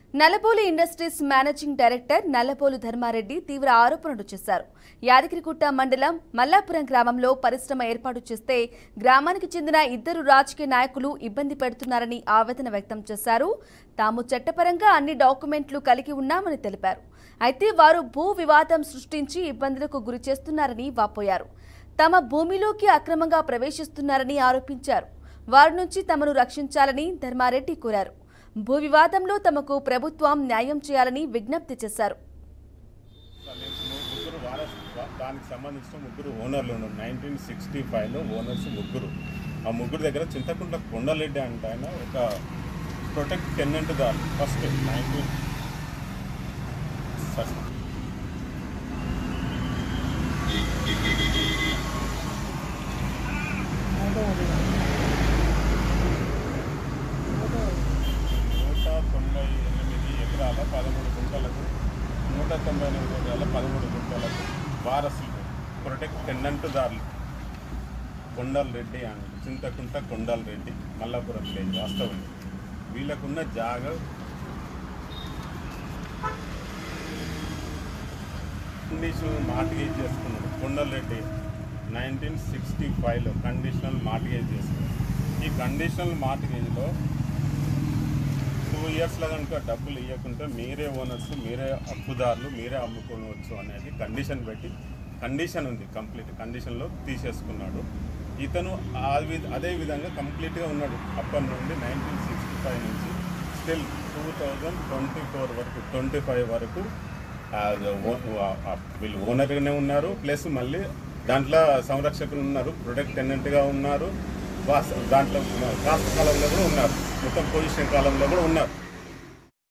నల్లపోలి industries managing director Nallapolu Dharma Reddy తీవ్ర ఆరోపణలు చేశారు యాదగిరిగుట్ట మండలం మల్లాపురం గ్రామంలో పరిశ్రమ ఏర్పాటు చేస్తే గ్రామానికి చెందిన ఇద్దరు రాజకీయ నాయకులు ఇబ్బంది పెడుతున్నారని ఆవేదన వ్యక్తం చేశారు తాము చట్టపరంగా అన్ని డాక్యుమెంట్లు కలిగి ఉన్నామని తెలిపారు అయితే వారు భూ వివాదం సృష్టించి ఇబ్బందులకు గురి చేస్తున్నారని వాపోయారు తమ భూమిలోకి అక్రమంగా ప్రవేశిస్తున్నారని ఆరోపించారు వారి నుంచి తమను రక్షించాలని ధర్మారెడ్డి కోరారు భూ వివాదంలో తమకు ప్రభుత్వం న్యాయం చేయాలని విజ్ఞప్తి చేశారు ముగ్గురు వారస్ దానికి సంబంధించిన ముగ్గురు ఓనర్లు ఉన్నారు నైన్టీన్ సిక్స్టీ ఫైవ్లో ఓనర్స్ ముగ్గురు ఆ ముగ్గురు దగ్గర చింతకుంట కొండలెడ్డి అంటే ఆయన ఒక ప్రొటెక్ట్ టెన్నెంట్ దారు ఫస్ట్ నైన్టీన్ నూట తొంభై ఎనిమిది ఎకరాల పదమూడు గుంటలకు నూట తొంభై ఎనిమిది ఎకరాల పదమూడు గుంటలకు వారసులు ప్రొటెక్ట్ టెన్నెంట్ దారులు కొండల్ రెడ్డి అని చింతకుంట కొండల్ రెడ్డి మల్లాపురం విలేజ్ వాస్తవం వీళ్ళకున్న జాగా కండిషనల్ మార్టిగేజ్ చేసుకున్నాడు కొండల్ రెడ్డి నైన్టీన్ సిక్స్టీ ఫైవ్లో కండిషనల్ మార్టిగేజ్ చేసుకున్నాడు ఈ కండిషనల్ మార్టిగేజ్లో టూ ఇయర్స్లో కనుక డబ్బులు ఇవ్వకుంటే మీరే ఓనర్స్ మీరే అప్పుదారులు మీరే అమ్ముకోవచ్చు అనేది కండిషన్ పెట్టి కండిషన్ ఉంది కంప్లీట్ కండిషన్లో తీసేసుకున్నాడు ఇతను ఆ వి అదే విధంగా కంప్లీట్గా ఉన్నాడు అప్పటి నుండి నైన్టీన్ సిక్స్టీ ఫైవ్ నుంచి still two thousand twenty four వరకు ట్వంటీ ఫైవ్ వరకు ఆ, ఓ- ఆ- ఆ వీళ్ళు ఓనర్గానే ఉన్నారు ప్లస్ మళ్ళీ దాంట్లో సంరక్షకులు ఉన్నారు ప్రొటెక్ట్ టెనెంట్గా ఉన్నారు వాస్ దాంట్లో కాస్త కాలంలో కూడా ఉన్నారు మొత్తం పొజిషన్ కాలంలో కూడా ఉన్నారు